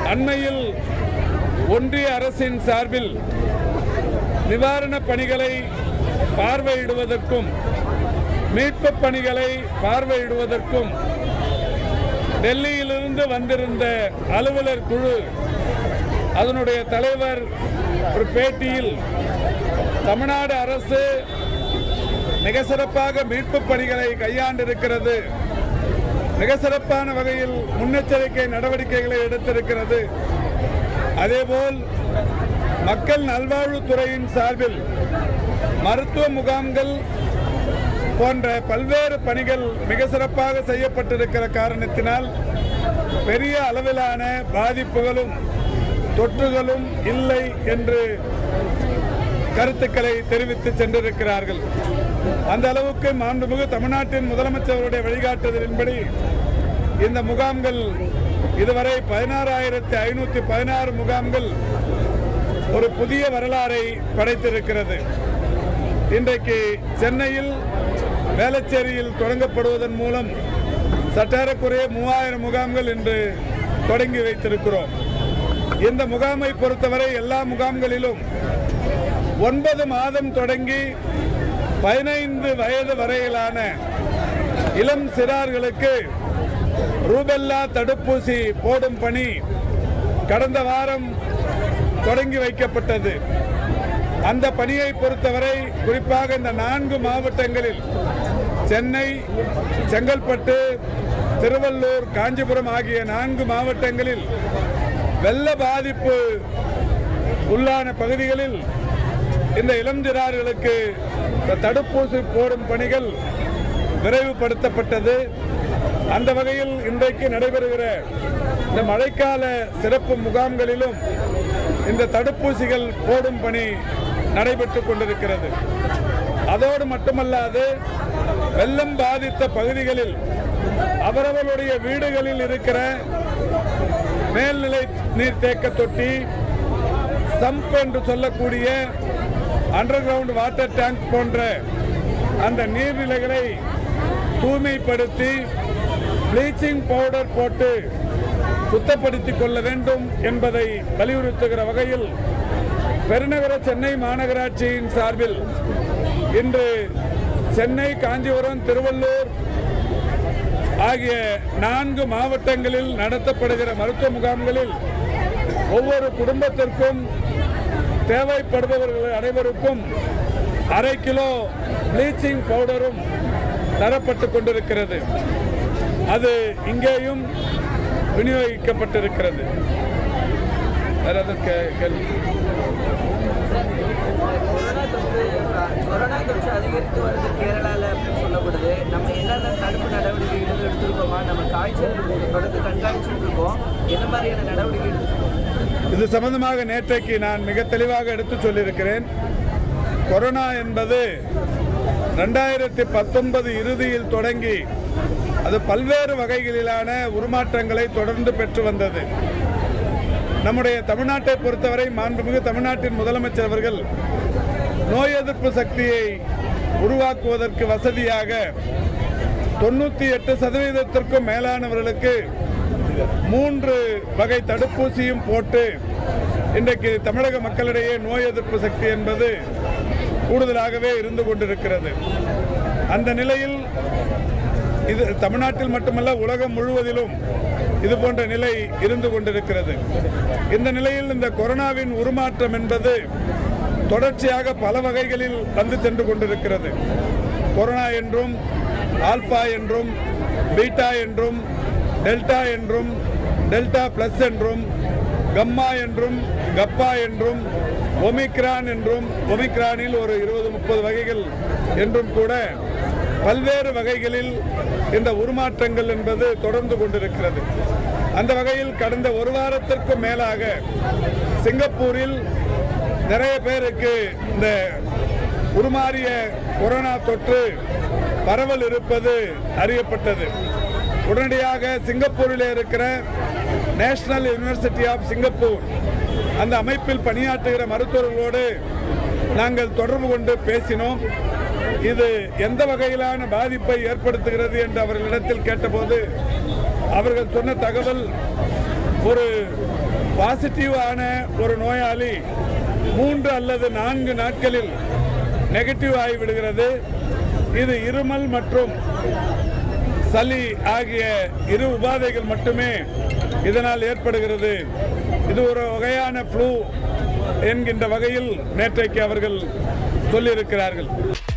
அண்மையில் ஒன்றிய அரசின் சார்பில் நிவாரணப் பணிகளை பார்வையிடுவதற்கும் மீட்புப் பணிகளை பார்வையிடுவதற்கும் டெல்லியிலிருந்து வந்திருந்த அலுவலர் குழு அதனுடைய தலைவர் ஒரு பேட்டியில் தமிழ்நாடு அரசு மிக சிறப்பாக மீட்புப் பணிகளை கையாண்டிருக்கிறது மிக சிறப்பான வகையில் முன்னெச்சரிக்கை நடவடிக்கைகளை எடுத்திருக்கிறது அதேபோல் மக்கள் நல்வாழ்வுத்துறையின் சார்பில் மருத்துவ முகாம்கள் போன்ற பல்வேறு பணிகள் மிக சிறப்பாக செய்யப்பட்டிருக்கிற காரணத்தினால் பெரிய அளவிலான பாதிப்புகளும் தொற்றுகளும் இல்லை என்று கருத்துக்களை தெரிவித்து சென்றிருக்கிறார்கள் அந்த அளவுக்கு மாண்புமிகு தமிழ்நாட்டின் முதலமைச்சருடைய வழிகாட்டுதலின்படி இந்த முகாம்கள் இதுவரை பதினாறாயிரத்தி ஐநூற்றி பதினாறு முகாம்கள் ஒரு புதிய வரலாறை படைத்திருக்கிறது இன்றைக்கு சென்னையில் வேளச்சேரியில் தொடங்கப்படுவதன் மூலம் சற்றேறக்குறைய மூவாயிரம் முகாம்கள் இன்று தொடங்கி வைத்திருக்கிறோம் இந்த முகாமை பொறுத்தவரை எல்லா முகாம்களிலும் ஒன்பது மாதம் தொடங்கி பதினைந்து வயது வரையிலான இளம் சிறார்களுக்கு ரூபெல்லா தடுப்பூசி போடும் பணி கடந்த வாரம் தொடங்கி வைக்கப்பட்டது அந்த பணியை பொறுத்தவரை குறிப்பாக இந்த நான்கு மாவட்டங்களில் சென்னை செங்கல்பட்டு திருவள்ளூர் காஞ்சிபுரம் ஆகிய நான்கு மாவட்டங்களில் வெள்ள பாதிப்பு உள்ளான பகுதிகளில் இந்த இளஞ்சிறார்களுக்கு இந்த தடுப்பூசி போடும் பணிகள் விரைவுபடுத்தப்பட்டது அந்த வகையில் இன்றைக்கு நடைபெறுகிற இந்த மழைக்கால சிறப்பு முகாம்களிலும் இந்த தடுப்பூசிகள் போடும் பணி நடைபெற்றுக் கொண்டிருக்கிறது அதோடு மட்டுமல்லாது வெள்ளம் பாதித்த பகுதிகளில் அவரவர்களுடைய வீடுகளில் இருக்கிற மேல்நிலை நீர்த்தேக்க தொட்டி சம்ப் என்று சொல்லக்கூடிய அண்டர் கிரவுண்ட் வாட்டர் டேங்க் போன்ற அந்த நீர்நிலைகளை தூய்மைப்படுத்தி ப்ளீச்சிங் பவுடர் போட்டு சுத்தப்படுத்திக் கொள்ள வேண்டும் என்பதை வலியுறுத்துகிற வகையில் பெருநகர சென்னை மாநகராட்சியின் சார்பில் இன்று சென்னை காஞ்சிபுரம் திருவள்ளூர் ஆகிய நான்கு மாவட்டங்களில் நடத்தப்படுகிற மருத்துவ முகாம்களில் ஒவ்வொரு குடும்பத்திற்கும் தேவைப்படுபவர்கள் அனைவருக்கும் அரை கிலோ ப்ளீச்சிங் பவுடரும் தரப்பட்டு கொண்டிருக்கிறது அது இங்கேயும் விநியோகிக்கப்பட்டிருக்கிறது வேற எதுவும் கே- கேள்வி கொரோனா தொற்று அஹ், கொரோனா தொற்று அதிகரித்து வருது கேரளால அப்படின்னு சொல்லப்படுது நம்ம என்னென்ன தடுப்பு நடவடிக்கைகள் எடுத்திருக்கோமா நம்ம காய்ச்சல் தொடர்ந்து கண்காணிச்சுட்டு இருக்கோம் என்ன மாதிரியான நடவடிக்கை எடுத்திருக்கோம் இது சம்பந்தமாக நேற்றைக்கு நான் மிக தெளிவாக எடுத்து சொல்லியிருக்கிறேன் கொரோனா என்பது ரெண்டாயிரத்தி பத்தொன்பது இறுதியில் தொடங்கி அது பல்வேறு வகைகளிலான உருமாற்றங்களை தொடர்ந்து பெற்று வந்தது நம்முடைய தமிழ்நாட்டை பொறுத்தவரை மாண்புமிகு தமிழ்நாட்டின் முதலமைச்சர் அவர்கள் நோய் எதிர்ப்பு சக்தியை உருவாக்குவதற்கு வசதியாக தொண்ணூற்றி எட்டு சதவீதத்திற்கும் மேலானவர்களுக்கு மூன்று வகை தடுப்பூசியும் போட்டு இன்றைக்கு தமிழக மக்களிடையே நோய் எதிர்ப்பு சக்தி என்பது கூடுதலாகவே இருந்து கொண்டிருக்கிறது அந்த நிலையில் இது தமிழ்நாட்டில் மட்டுமல்ல உலகம் முழுவதிலும் இது போன்ற நிலை இருந்து கொண்டிருக்கிறது இந்த நிலையில் இந்த கொரோனாவின் உருமாற்றம் என்பது தொடர்ச்சியாக பல வகைகளில் வந்து சென்று கொண்டிருக்கிறது கொரோனா என்றும் ஆல்பா என்றும் பீட்டா என்றும் டெல்டா என்றும் டெல்டா பிளஸ் என்றும் கம்மா என்றும் கப்பா என்றும் ஒமிக்ரான் என்றும் ஒமிக்ரானில் ஒரு இருபது முப்பது வகைகள் என்றும் கூட பல்வேறு வகைகளில் இந்த உருமாற்றங்கள் என்பது தொடர்ந்து கொண்டிருக்கிறது அந்த வகையில் கடந்த ஒரு வாரத்திற்கும் மேலாக சிங்கப்பூரில் நிறைய பேருக்கு இந்த உருமாறிய கொரோனா தொற்று பரவல் இருப்பது அறியப்பட்டது உடனடியாக சிங்கப்பூரில் இருக்கிற நேஷனல் யுனிவர்சிட்டி ஆஃப் சிங்கப்பூர் அந்த அமைப்பில் பணியாற்றுகிற மருத்துவர்களோடு நாங்கள் தொடர்பு கொண்டு பேசினோம் இது எந்த வகையிலான பாதிப்பை ஏற்படுத்துகிறது என்று அவர்களிடத்தில் கேட்டபோது அவர்கள் சொன்ன தகவல் ஒரு பாசிட்டிவான ஒரு நோயாளி மூன்று அல்லது நான்கு நாட்களில் நெகட்டிவ் ஆகிவிடுகிறது இது இருமல் மற்றும் சளி ஆகிய இரு உபாதைகள் மட்டுமே இதனால் ஏற்படுகிறது இது ஒரு வகையான ஃப்ளூ என்கின்ற வகையில் நேற்றைக்கு அவர்கள் சொல்லியிருக்கிறார்கள்